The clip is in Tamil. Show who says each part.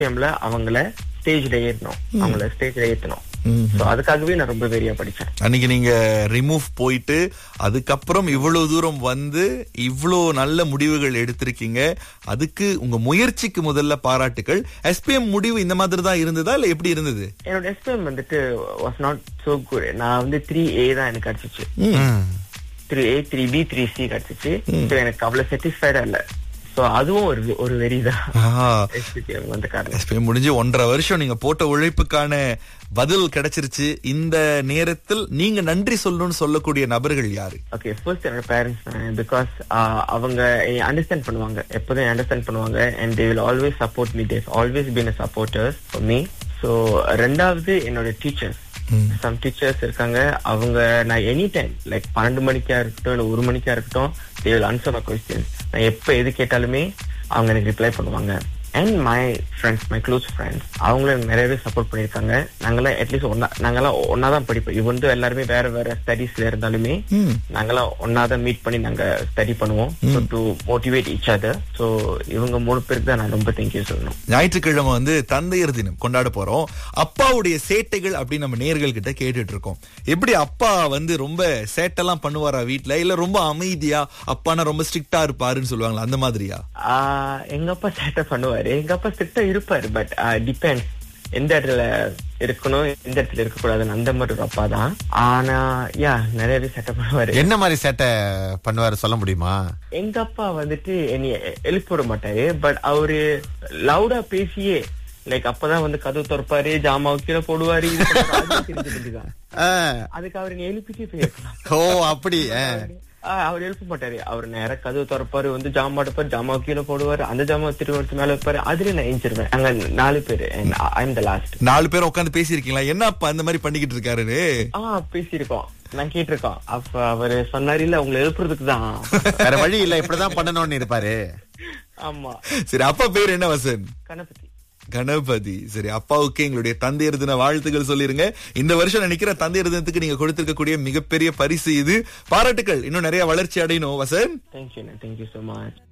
Speaker 1: டைம்ல அவங்கள ஸ்டேஜ்ல ஏறணும் அவங்கள ஸ்டேஜ்ல ஏத்தணும்
Speaker 2: ம்.
Speaker 1: சோ அதுக்காகவே நான் ரொம்ப வெறியா படிச்சேன்
Speaker 2: அன்னைக்கு நீங்க ரிமூவ் போயிட்டு அதுக்கப்புறம் இவ்வளவு தூரம் வந்து இவ்வளோ நல்ல முடிவுகள் எடுத்திருக்கீங்க அதுக்கு உங்க முயற்சிக்கு முதல்ல பாராட்டுகள் எஸ்பிஎம் முடிவு இந்த மாதிரி தான் இருந்ததா இல்ல எப்படி இருந்தது
Speaker 1: என்னோட எஸ்பிஎம் வந்துட்டு வாஸ் நாட் சோ குட் நான் வந்து த்ரீ ஏ தான் எனக்கு கிடைச்சிச்சு
Speaker 3: ம்.
Speaker 1: Three A three B three C கிடைச்சிச்சு So எனக்கு அவ்வளவு சாட்டிஸ்ஃபைடா இல்ல சோ அதுவும் ஒரு ஒரு வெறி தான் SPM வந்த காரணம்
Speaker 2: எஸ்பிஎம் முடிஞ்சு ஒன்றரை வருஷம் நீங்க போட்ட உழைப்புக்கான பதில் கிடைச்சிருச்சு இந்த நேரத்தில் நீங்க நன்றி சொல்லணும்னு சொல்லக்கூடிய நபர்கள் யாரு
Speaker 1: ஓகே ஃபர்ஸ்ட் என்னோட பேரண்ட்ஸ் தான் பிகாஸ் அவங்க அண்டர்ஸ்டாண்ட் பண்ணுவாங்க எப்போதும் அண்டர்ஸ்டாண்ட் பண்ணுவாங்க and they will always support me they've always been a supporters for me so ரெண்டாவது என்னோட டீச்சர்ஸ் சம் டீச்சர்ஸ் இருக்காங்க அவங்க நான் எனி டைம் லைக் பன்னெண்டு மணிக்கா இருக்கட்டும் இல்ல ஒரு மணிக்கா இருக்கட்டும் they will answer my questions நான் எப்போ எது கேட்டாலுமே அவங்க எனக்கு ரிப்ளை பண்ணுவாங்க and my friends my close friends அவங்களும் எனக்கு நிறையவே சப்போர்ட் பண்ணியிருக்காங்க நாங்களாம் அட்லீஸ்ட் ஒன்னா நாங்களாம் ஒன்னா தான் படிப்போம் இவன் வந்து எல்லாருமே வேற வேற ஸ்டடீஸ்ல இருந்தாலுமே
Speaker 2: ம்.
Speaker 1: நாங்களாம் ஒன்னா தான் மீட் பண்ணி நாங்க ஸ்டடி பண்ணுவோம் to motivate each other so இவங்க மூணு பேருக்கு தான் நான் ரொம்ப தேங்க்யூ சொல்லணும்
Speaker 2: ஞாயிற்றுக்கிழமை வந்து தந்தையர் தினம் கொண்டாட போறோம் அப்பாவுடைய சேட்டைகள் அப்படின்னு நம்ம நேர்கள் கிட்ட கேட்டுட்டு இருக்கோம் எப்படி அப்பா வந்து ரொம்ப சேட்டெல்லாம் பண்ணுவாரா வீட்ல இல்ல ரொம்ப அமைதியா அப்பானா ரொம்ப ஸ்ட்ரிக்டா இருப்பாருன்னு சொல்லுவாங்களா அந்த மாதிரியா
Speaker 1: ஆஹ் எங்க அப்பா சேட்டை பண்ணுவாரு எங்க அப்பா ஸ்ட்ரிக்டா இருப்பாரு பட் டிபெண்ட்ஸ் எந்த இடத்துல இருக்கணும் எந்த இடத்துல இருக்க கூடாதுன்னு அந்த மாதிரி ஒரு அப்பா தான் ஆனா யா நிறையவே சேட்டை பண்ணுவாரு
Speaker 3: என்ன மாதிரி சேட்டை பண்ணுவாரு சொல்ல முடியுமா
Speaker 1: எங்க அப்பா வந்துட்டு என்னைய எழுப்பி விட மாட்டாரு பட் அவரு லவுடா பேசியே லைக் அப்பதான் வந்து கதவு திறப்பாரு ஜாமாவை கீழே போடுவாரு இது பண்ணுவாரு. அதுவே தெரிஞ்ச வேண்டியதுதான்.
Speaker 3: ஆ.
Speaker 1: அதுக்கு அவர் நீ எழுப்பிட்டே போயிருக்கலாம்
Speaker 3: ஓ அப்படி ஆ.
Speaker 1: ஆஹ் அவர் எழுப்ப மாட்டாரு அவர் நேரா கதவு திறப்பாரு வந்து ஜாமா எடுப்பாரு ஜாமாவை கீழே போடுவாரு அந்த ஜாமாவை திரும்ப எடுத்து மேல வைப்பாரு அதுல நான் எஞ்சிருவேன் அங்க நாலு பேரு ஐம் த லாஸ்ட்
Speaker 2: நாலு பேர் உட்காந்து பேசியிருக்கீங்களா என்ன அப்பா அந்த மாதிரி பண்ணிக்கிட்டு இருக்காருன்னு
Speaker 1: ஆஹ் பேசியிருக்கோம் நான் கேட்டிருக்கோம் அப்ப அவரு சொன்னாரு இல்ல உங்களை எழுப்புறதுக்கு தான்
Speaker 3: வேற வழி இல்ல இப்படிதான் பண்ணணும்னு இருப்பாரு
Speaker 1: ஆமா
Speaker 2: சரி அப்பா பேர் என்ன வசன்
Speaker 1: கணபதி
Speaker 2: கணபதி சரி அப்பாவுக்கு எங்களுடைய தந்தையர் தின வாழ்த்துக்கள் சொல்லிருங்க இந்த வருஷம் நினைக்கிற தந்தையர் தினத்துக்கு நீங்க கொடுத்திருக்கக்கூடிய மிகப்பெரிய பரிசு இது பாராட்டுக்கள் இன்னும் நிறைய வளர்ச்சி அடையணும் Vasan
Speaker 1: thank you thank you so much